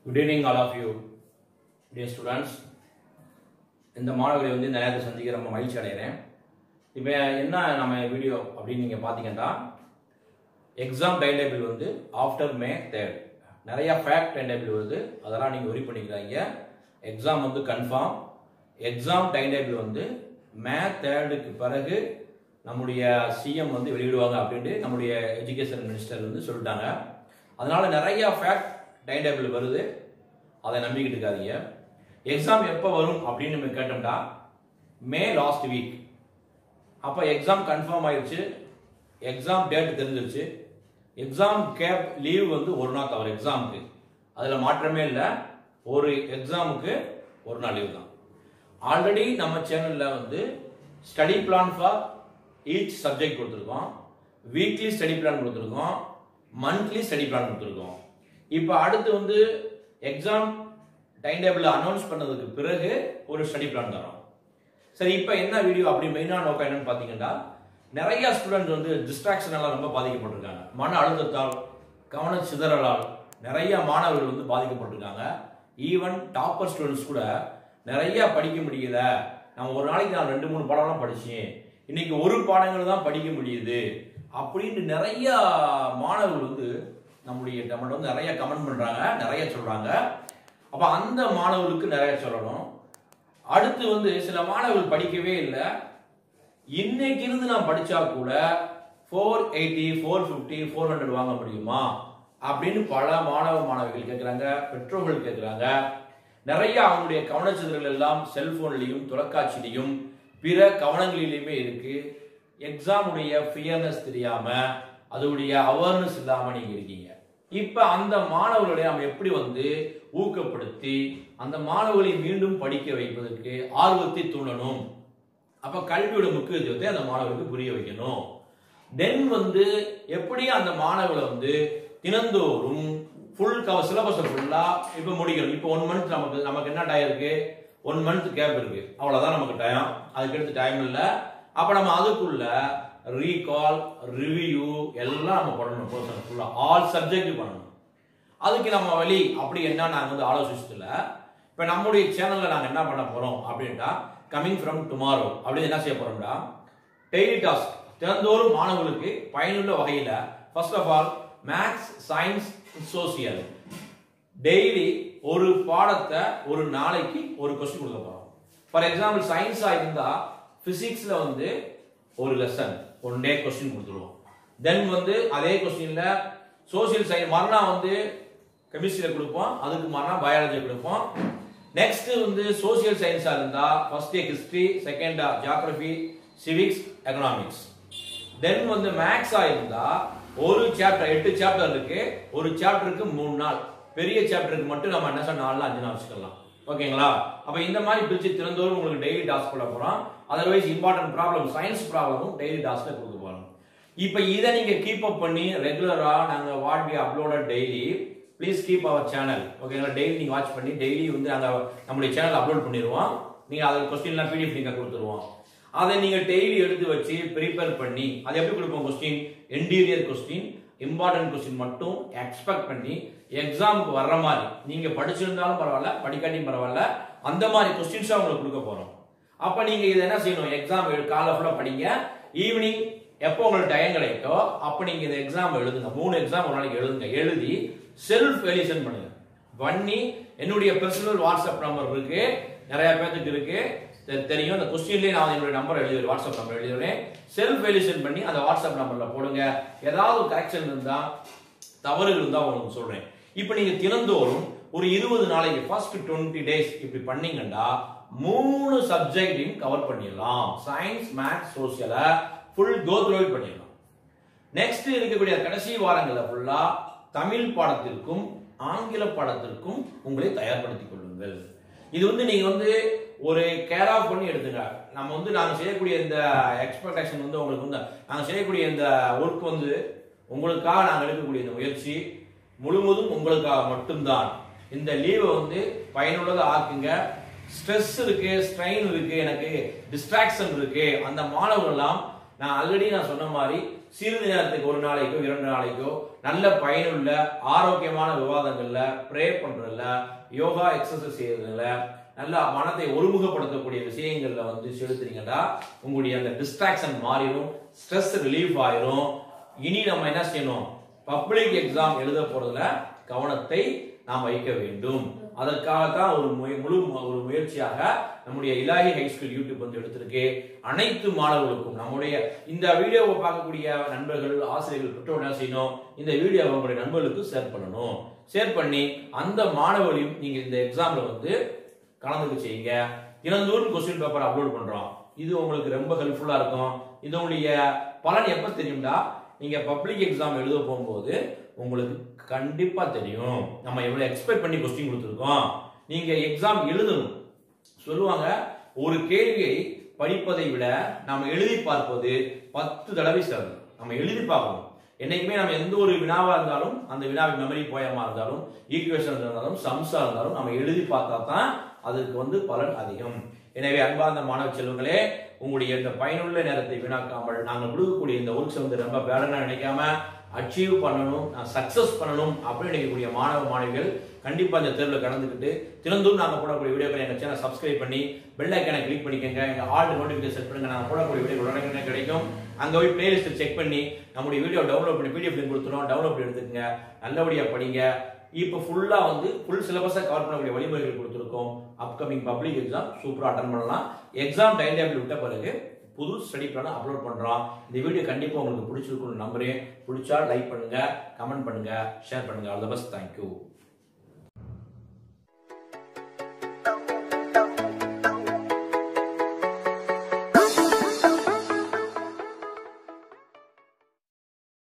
good evening all of you dear students இந்த மாணவர்களை வந்து இந்த நேரத்தை சந்திக்க ரொம்ப மகிழ்ச்சி அடைகிறேன் இப்போ என்ன நம்ம வீடியோ அப்படின்னு நீங்கள் பார்த்தீங்கன்னா எக்ஸாம் டைம் டேபிள் வந்து ஆஃப்டர் மே தேர்ட் நிறைய ஃபேக்ட் டைம் டேபிள் வருது அதெல்லாம் நீங்கள் ஒரி பண்ணிக்கிறாங்க எக்ஸாம் வந்து கன்ஃபார்ம் எக்ஸாம் டைம் டேபிள் வந்து மே தேர்டுக்கு பிறகு நம்முடைய சிஎம் வந்து வெளியிடுவாங்க அப்படின்ட்டு நம்முடைய எஜுகேஷன் மினிஸ்டர் வந்து சொல்லிட்டாங்க அதனால நிறைய ஃபேக்ட் டைம் டேபிள் வருது அதை நம்பிக்கிட்டு இருக்காதீங்க எக்ஸாம் எப்போ வரும் அப்படின்னு நம்ம கேட்டோம்னா மே லாஸ்ட் வீக் அப்போ எக்ஸாம் கன்ஃபார்ம் ஆயிடுச்சு எக்ஸாம் டேட் தெரிஞ்சிருச்சு எக்ஸாம் கேப் லீவ் வந்து ஒரு நாள் தவிர எக்ஸாமுக்கு அதில் மாற்றமே இல்லை ஒரு எக்ஸாமுக்கு ஒரு நாள் லீவ் தான் ஆல்ரெடி நம்ம சேனலில் வந்து study plan for each subject கொடுத்துருக்கோம் வீக்லி ஸ்டடி பிளான் கொடுத்துருக்கோம் மந்த்லி ஸ்டடி பிளான் கொடுத்துருக்கோம் இப்போ அடுத்து வந்து எக்ஸாம் டைம் டேபிள் அனௌன்ஸ் பண்ணதுக்கு பிறகு ஒரு ஸ்டடி பிளான் தரோம் சரி இப்போ என்ன வீடியோ அப்படி மெயினான நோக்கம் என்னன்னு பார்த்தீங்கன்னா நிறைய ஸ்டூடெண்ட் வந்து டிஸ்ட்ராக்ஷனால ரொம்ப பாதிக்கப்பட்டிருக்காங்க மன அழுத்தத்தால் கவன சிதறலால் நிறைய மாணவர்கள் வந்து பாதிக்கப்பட்டிருக்காங்க ஈவன் டாப்பர் ஸ்டூடெண்ட்ஸ் கூட நிறைய படிக்க முடியல நான் ஒரு நாளைக்கு நான் ரெண்டு மூணு பாடம்லாம் படிச்சேன் இன்னைக்கு ஒரு பாடங்கள் தான் படிக்க முடியுது அப்படின்னு நிறைய மாணவர்கள் வந்து நம்முடைய நம்மள்ட்ட வந்து நிறைய கமெண்ட் பண்றாங்க நிறைய சொல்றாங்க அப்ப அந்த மாணவர்களுக்கு நிறைய சொல்லணும் அடுத்து வந்து சில மாணவர்கள் படிக்கவே இல்லை இன்னைக்கு இருந்து நான் படிச்சா கூட four eighty four fifty four hundred வாங்க முடியுமா அப்படின்னு பல மாணவ மாணவிகள் கேட்குறாங்க பெற்றோர்கள் கேட்குறாங்க நிறைய அவங்களுடைய கவனச்சிதறல் எல்லாம் செல்போன்லையும் தொலைக்காட்சியிலையும் பிற கவனங்களிலையுமே இருக்கு எக்ஸாமுடைய ஃபியர்னஸ் தெரியாம அதோடைய அவேர்னஸ் இல்லாம நீங்க இருக்கீங்க இப்ப அந்த மாணவர்களை நாம் எப்படி வந்து ஊக்கப்படுத்தி அந்த மாணவர்களை மீண்டும் படிக்க வைப்பதற்கு ஆர்வத்தை தூண்டணும் அப்ப கல்வியோட முக்கியத்துவத்தை அந்த மாணவர்களுக்கு புரிய வைக்கணும் தென் வந்து எப்படி அந்த மாணவர்களை வந்து தினந்தோறும் ஃபுல் கவர் சிலபஸ் ஃபுல்லா இப்போ முடிக்கணும் இப்போ ஒன் மந்த் நமக்கு நமக்கு என்ன டைம் இருக்கு ஒன் மந்த் கேப் இருக்கு அவ்வளவுதான் நமக்கு டைம் அதுக்கு எடுத்து டைம் இல்லை அப்ப நம்ம அதுக்குள்ள ரீகால் ரிவ்யூ எல்லாம் நம்ம பண்ணணும் பர்சன் ஃபுல்லா ஆல் சப்ஜெக்ட் பண்ணணும் அதுக்கு நம்ம வழி அப்படி என்ன நாங்கள் வந்து ஆலோசிச்சதுல இப்போ நம்முடைய சேனல்ல நாங்கள் என்ன பண்ண போறோம் அப்படின்ட்டா கமிங் ஃப்ரம் டுமாரோ அப்படின்னு என்ன செய்ய போறோம்டா டெய்லி டாஸ்க் தினந்தோறும் மாணவர்களுக்கு பயனுள்ள வகையில first of all maths science social daily ஒரு பாடத்தை ஒரு நாளைக்கு ஒரு கொஸ்டின் கொடுக்க போறோம் ஃபார் எக்ஸாம்பிள் சயின்ஸா இருந்தா பிசிக்ஸ்ல வந்து ஒரு லெசன் ஒன் டே கொஸ்டின் கொடுத்துருவோம் தென் வந்து அதே கொஸ்டின்ல சோசியல் சயின்ஸ் மறுநாள் வந்து கெமிஸ்ட்ரியில கொடுப்போம் அதுக்கு மறுநாள் பயாலஜி கொடுப்போம் நெக்ஸ்ட் வந்து சோசியல் சயின்ஸா இருந்தா first day history second geography civics economics then வந்து மேக்ஸா இருந்தா ஒரு சாப்டர் எட்டு சாப்டர் இருக்கு ஒரு சாப்டருக்கு மூணு நாள் பெரிய சாப்டருக்கு மட்டும் நம்ம என்ன சார் நாலு அஞ்சு நாள் வச்சுக்கலாம் ஓகேங்களா அப்ப இந்த மாதிரி பிரிச்சு திறந்தோறும் உங்களுக்கு டெய்லி டாஸ்க் போட போறோம் அதர்வைஸ் இம்பார்ட்டன்ட் ப்ராப்ளம் சயின்ஸ் ப்ராப்ளமும் டெய்லி டாஸ்க்ல கொடுக்க போறோம் இப்போ இதை நீங்க கீப் அப் பண்ணி ரெகுலரா நாங்க what we upload daily please keep our channel ஓகேங்களா டெய்லி நீங்க வாட்ச் பண்ணி டெய்லி வந்து நாங்க நம்முடைய சேனல் அப்லோட் பண்ணிடுவோம் நீங்க அதில் கொஸ்டின்லாம் பிடிஎஃப் நீங்க கொடுத்துருவோம் அதை நீங்க டெய்லி எடுத்து வச்சு ப்ரிப்பேர் பண்ணி அதை எப்படி கொடுப்போம் கொஸ்டின் என்டீரியர் கொஸ்டின் இம்பார்ட்டன்ட் கொஸ்டின் மட்டும் எக்ஸ்பெக்ட் பண்ணி எக்ஸாமுக்கு வர்ற மாதிரி நீங்க படிச்சிருந்தாலும் பரவாயில்ல படிக்காட்டியும் பரவாயில்ல அந்த மாதிரி கொஸ்டின்ஸா உங்களுக்கு கொடுக்க போறோம் அப்ப நீங்க இதை என்ன செய்யணும் எக்ஸாம் காலை ஃபுல்லா படிங்க ஈவினிங் எப்போ உங்களுக்கு டைம் கிடைக்கோ அப்ப நீங்க இந்த எக்ஸாம் எழுதுங்க மூணு எக்ஸாம் ஒரு நாளைக்கு எழுதுங்க எழுதி செல்ஃப் எலிஷன் பண்ணுங்க பண்ணி என்னுடைய பர்சனல் வாட்ஸ்அப் நம்பர் இருக்கு நிறைய பேர்த்துக்கு இருக்கு தெ- தெரியும் அந்த கொஸ்டின்லேயே நான் என்னுடைய நம்பர் எழுதி வாட்ஸ்அப் நம்பர் எழுதிடுறேன் செல்ஃப் எலிஷன் பண்ணி அந்த வாட்ஸ்அப் நம்பர்ல போடுங்க ஏதாவது கரெக்ஷன் இருந்தா தவறுகள் இருந்தா உங்களுக்கு சொல்றேன் இப்போ நீங்க தினந்தோறும் ஒரு இருபது நாளைக்கு ஃபர்ஸ்ட் டுவெண்ட்டி டேஸ் இப்படி பண்ணீங்கன்னா மூணு சப்ஜெக்டையும் கவர் பண்ணிடலாம் சயின்ஸ் மேத்ஸ் சோசியலை ஃபுல் கோ த்ரூ பண்ணிடலாம் நெக்ஸ்ட் இருக்கக்கூடிய கடைசி வாரங்கள்ல ஃபுல்லா தமிழ் பாடத்திற்கும் ஆங்கில பாடத்திற்கும் உங்களை தயார்படுத்திக் கொள்ளுங்கள் இது வந்து நீங்க வந்து ஒரு கேர் ஆஃப் பண்ணி எடுத்துங்க நம்ம வந்து நாங்க செய்யக்கூடிய இந்த எக்ஸ்பெக்டேஷன் வந்து உங்களுக்கு வந்து நாங்க செய்யக்கூடிய இந்த ஒர்க் வந்து உங்களுக்காக நாங்கள் எடுக்கக்கூடிய இந்த முயற்சி முழுவதும் உங்களுக்காக மட்டும்தான் இந்த லீவை வந்து பயனுள்ளதா ஆக்குங்க ஸ்ட்ரெஸ் இருக்கு ஸ்ட்ரெயின் இருக்கு எனக்கு டிஸ்ட்ராக்ஷன் இருக்கு அந்த மாணவர்கள் எல்லாம் நான் ஆல்ரெடி நான் சொன்ன மாதிரி சிறிது நேரத்துக்கு ஒரு நாளைக்கோ இரண்டு நாளைக்கோ நல்ல பயனுள்ள ஆரோக்கியமான விவாதங்கள்ல ப்ரே பண்றதுல யோகா எக்ஸசைஸ் செய்யறதுல நல்ல மனதை ஒருமுகப்படுத்தக்கூடிய விஷயங்கள்ல வந்து செலுத்துறீங்கன்னா உங்களுடைய அந்த டிஸ்ட்ராக்ஷன் மாறிடும் ஸ்ட்ரெஸ் ரிலீஃப் ஆயிரும் இனி நம்ம என்ன செய்யணும் பப்ளிக் எக்ஸாம் எழுத போறதுல கவனத்தை நாம் வைக்க வேண்டும் அதற்காகத்தான் ஒரு முய- முழு மு- ஒரு முயற்சியாக நம்முடைய இலாஹி ஹை ஸ்கூல் யூடியூப் வந்து எடுத்திருக்கு அனைத்து மாணவர்களுக்கும் நம்முடைய இந்த வீடியோவை பார்க்கக்கூடிய நண்பர்கள் ஆசிரியர்கள் பெற்றோர் என்ன செய்யணும் இந்த வீடியோவை உங்களுடைய நண்பர்களுக்கு ஷேர் பண்ணணும் ஷேர் பண்ணி அந்த மாணவர்களையும் நீங்க இந்த எக்ஸாம்ல வந்து கலந்துக்க செய்யுங்க தினந்தோறும் கொஸ்டின் பேப்பர் அப்லோட் பண்றோம் இது உங்களுக்கு ரொம்ப ஹெல்ப்ஃபுல்லா இருக்கும் இதனுடைய பலன் எப்ப தெரியும்டா நீங்க பப்ளிக் எக்ஸாம் எழுத போகும்போது உங்களுக்கு கண்டிப்பா தெரியும் நம்ம எவ்வளவு எக்ஸ்பெக்ட் பண்ணி கொஸ்டின் கொடுத்துருக்கோம் நீங்க எக்ஸாம் எழுதணும் சொல்லுவாங்க ஒரு கேள்வியை படிப்பதை விட நாம் எழுதி பார்ப்பது பத்து தடவை சிறந்தது நம்ம எழுதி பார்க்கணும் என்னைக்குமே நம்ம எந்த ஒரு வினாவா இருந்தாலும் அந்த வினாவின் மெமரி போயமா இருந்தாலும் ஈக்குவேஷன் இருந்தாலும் சம்ஸா இருந்தாலும் நம்ம எழுதி பார்த்தா தான் அதுக்கு வந்து பலன் அதிகம் எனவே அன்பார்ந்த மாணவ செல்வங்களே உங்களுடைய இந்த பயனுள்ள நேரத்தை வீணாக்காமல் நாங்கள் கொடுக்கக்கூடிய இந்த ஒர்க்ஸ் வந்து ரொம்ப பேடனா நினைக்காம அச்சீவ் பண்ணணும் நான் சக்சஸ் பண்ணணும் அப்படின்னு நினைக்கக்கூடிய மாணவ மாணவிகள் கண்டிப்பா இந்த தேர்வில் கலந்துக்கிட்டு தினந்தோறும் நாங்கள் போடக்கூடிய வீடியோக்களை எங்கள் சேனல் சப்ஸ்கிரைப் பண்ணி பெல் ஐக்கனை கிளிக் பண்ணிக்கோங்க எங்கள் ஆல் நோட்டிஃபிகேஷன் செட் பண்ணுங்க நாங்கள் போடக்கூடிய வீடியோ உடனே கிடைக்கும் அங்கே போய் பிளேலிஸ்ட் செக் பண்ணி நம்முடைய வீடியோ டவுன்லோட் பண்ணி பிடிஎஃப் லிங்க் கொடுத்துரும் டவுன்லோட் பண்ணி எடுத்துக்கங்க நல்லபடியாக படிங்க இப்போ ஃபுல்லாக வந்து ஃபுல் சிலபஸை கவர் பண்ணக்கூடிய வழிமுறைகள் கொடுத்துருக்கோம் அப்கமிங் பப்ளிக் எக்ஸாம் சூப்பராக அட்டன் பண்ணலாம் எக்ஸாம் டைம் டேபிள் விட்ட பிறகு புது ஸ்டடி பிளான அப்லோட் பண்றோம் இந்த வீடியோ கண்டிப்பா உங்களுக்கு பிடிச்சிருக்கும்னு நம்புறேன் பிடிச்சா லைக் பண்ணுங்க கமெண்ட் பண்ணுங்க ஷேர் பண்ணுங்க ஆல் த பெஸ்ட் தேங்க்யூ